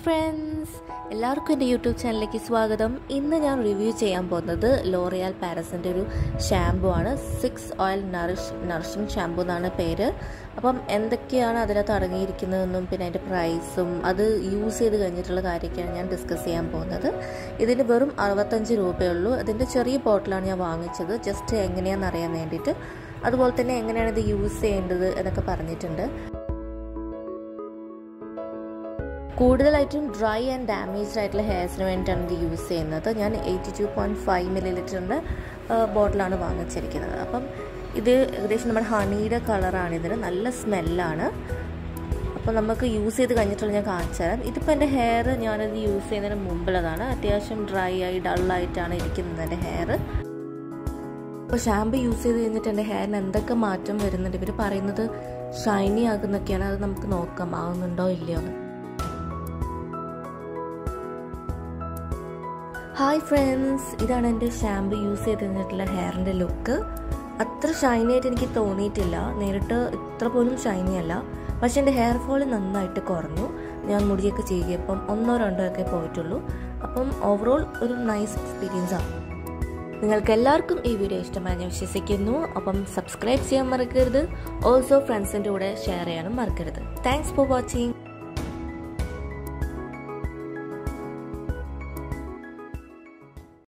friends എല്ലാവർക്കും എൻ്റെ YouTube ചാനലിലേക്ക് സ്വാഗതം ഇന്ന് ഞാൻ റിവ്യൂ ചെയ്യാൻ പോകുന്നത് ലോറിയാൽ പാരസിൻ്റെ ഒരു ഷാമ്പു ആണ് six oil nourish nourishing shampoo എന്നാണ് പേര് അപ്പം എന്തൊക്കെയാണ് അതിനകത്ത് അടങ്ങിയിരിക്കുന്നതെന്നും പിന്നെ അതിൻ്റെ പ്രൈസും അത് യൂസ് ചെയ്ത് കഴിഞ്ഞിട്ടുള്ള കാര്യമൊക്കെയാണ് ഞാൻ ഡിസ്കസ് ചെയ്യാൻ പോകുന്നത് ഇതിന് വെറും അറുപത്തഞ്ച് രൂപയുള്ളൂ അതിൻ്റെ ചെറിയ ബോട്ടിലാണ് ഞാൻ വാങ്ങിച്ചത് ജസ്റ്റ് എങ്ങനെയാണെന്ന് അറിയാൻ വേണ്ടിയിട്ട് അതുപോലെ തന്നെ എങ്ങനെയാണ് ഇത് യൂസ് ചെയ്യേണ്ടത് എന്നൊക്കെ പറഞ്ഞിട്ടുണ്ട് കൂടുതലായിട്ടും ഡ്രൈ ആൻഡ് ഡാമേജ്ഡ് ആയിട്ടുള്ള ഹെയർസിന് വേണ്ടിയിട്ടാണ് ഇത് യൂസ് ചെയ്യുന്നത് ഞാൻ എയ്റ്റി ടു പോയിൻറ്റ് ഫൈവ് മില്ലി ലിറ്ററിൻ്റെ ബോട്ടിലാണ് വാങ്ങിച്ചിരിക്കുന്നത് അപ്പം ഇത് ഏകദേശം നമ്മുടെ ഹണിയുടെ കളറാണ് ഇതിന് നല്ല സ്മെല്ലാണ് അപ്പോൾ നമുക്ക് യൂസ് ചെയ്ത് കഴിഞ്ഞിട്ടുള്ള ഞാൻ കാണിച്ചു തരാം ഇതിപ്പോൾ എൻ്റെ ഹെയർ ഞാനത് യൂസ് ചെയ്യുന്നതിന് മുമ്പുള്ളതാണ് അത്യാവശ്യം ഡ്രൈ ആയി ഡള്ളായിട്ടാണ് ഇരിക്കുന്നത് എൻ്റെ ഹെയർ അപ്പോൾ ഷാമ്പു യൂസ് ചെയ്ത് കഴിഞ്ഞിട്ട് എൻ്റെ ഹെയറിന് എന്തൊക്കെ മാറ്റം വരുന്നുണ്ട് ഇവർ പറയുന്നത് ഷൈനി ആകുന്നൊക്കെയാണ് അത് നമുക്ക് നോക്കാം ആവുന്നുണ്ടോ ഇല്ലയോ എന്ന് ഹായ് ഫ്രണ്ട്സ് ഇതാണ് എൻ്റെ ഷാമ്പു യൂസ് ചെയ്ത് കഴിഞ്ഞിട്ടുള്ള ഹെയറിൻ്റെ ലുക്ക് അത്ര ഷൈനി ആയിട്ട് എനിക്ക് തോന്നിയിട്ടില്ല നേരിട്ട് ഇത്ര പോലും ഷൈനി അല്ല പക്ഷെ എൻ്റെ ഹെയർ ഫോൾ നന്നായിട്ട് കുറഞ്ഞു ഞാൻ മുടിയൊക്കെ ചെയ്യിയപ്പം ഒന്നോ രണ്ടോ ഒക്കെ പോയിട്ടുള്ളൂ അപ്പം ഓവറോൾ ഒരു നൈസ് എക്സ്പീരിയൻസ് ആണ് നിങ്ങൾക്ക് എല്ലാവർക്കും ഈ വീഡിയോ ഇഷ്ടമായി ഞാൻ വിശ്വസിക്കുന്നു അപ്പം സബ്സ്ക്രൈബ് ചെയ്യാൻ മറക്കരുത് ഓൾസോ ഫ്രണ്ട്സിൻ്റെ കൂടെ ഷെയർ ചെയ്യാനും മറക്കരുത് താങ്ക്സ് ഫോർ വാച്ചിങ്